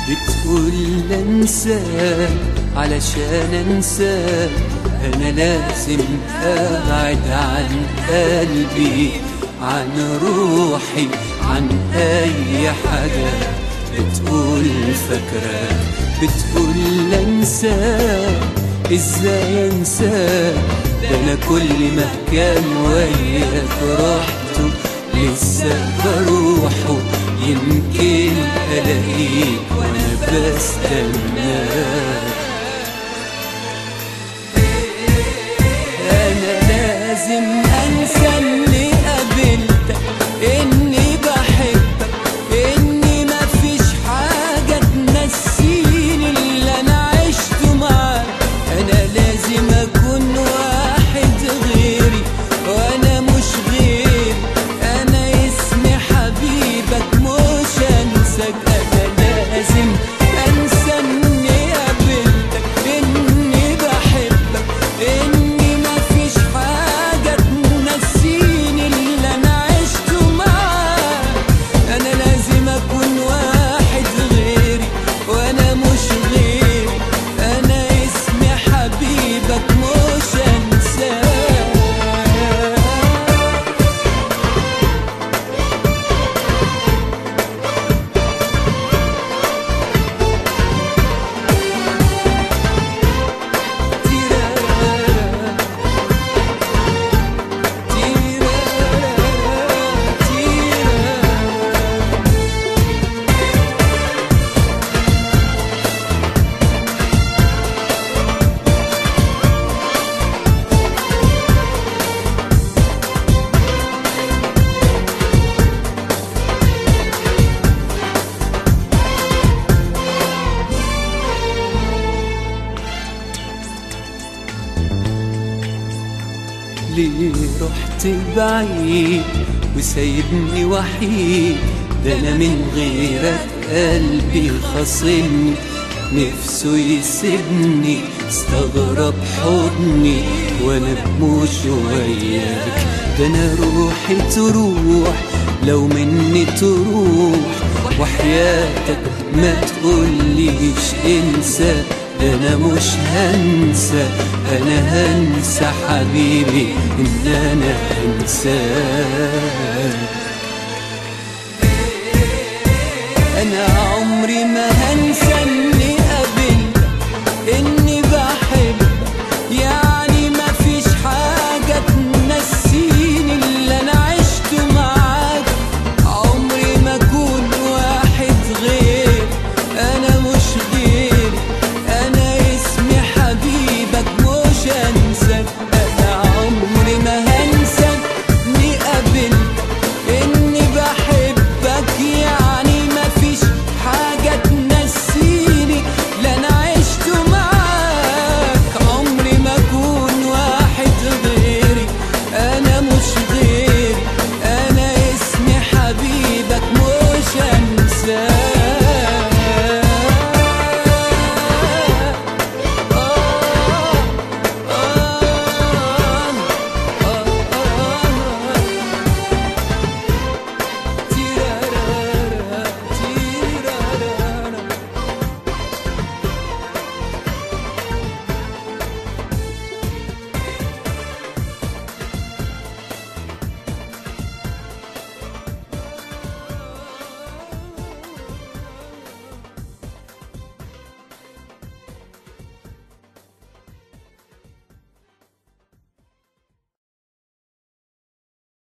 بتقول انساك علشان انساك انا لازم ابعد عن قلبي عن روحي عن اي حاجة بتقول فاكرة بتقول انساك ازاي انساك ده انا كل ما كان وياك رحته لسه بروحه يمكن الاقيك وانا بستناك انا لازم انسى اني قابلتك اني بحبك اني مفيش حاجة تنسيني اللي انا عشته معاك انا لازم اكون واحد غيري وانا مش غيري انا اسمي حبيبك مش انساك انا لازم انسى اني قابلتك اني بحبك اني مفيش حاجة تنسيني اللي انا عشته معاك انا لازم اكون واحد غيري وانا مش غيري انا اسمي حبيبك مش انساك تيرارا تيرارا تيرارا ليه رحت بعيد وسايبني وحيد ده انا من غيرك قلبي خاصمني نفسه يسيبني استغرب حضني وانا مش وياك ده انا روحي تروح لو مني تروح وحياتك ما تقوليش انسى ده انا مش هنسى انا هنسى حبيبي ان انا انساك انا عمري ما هنسى ان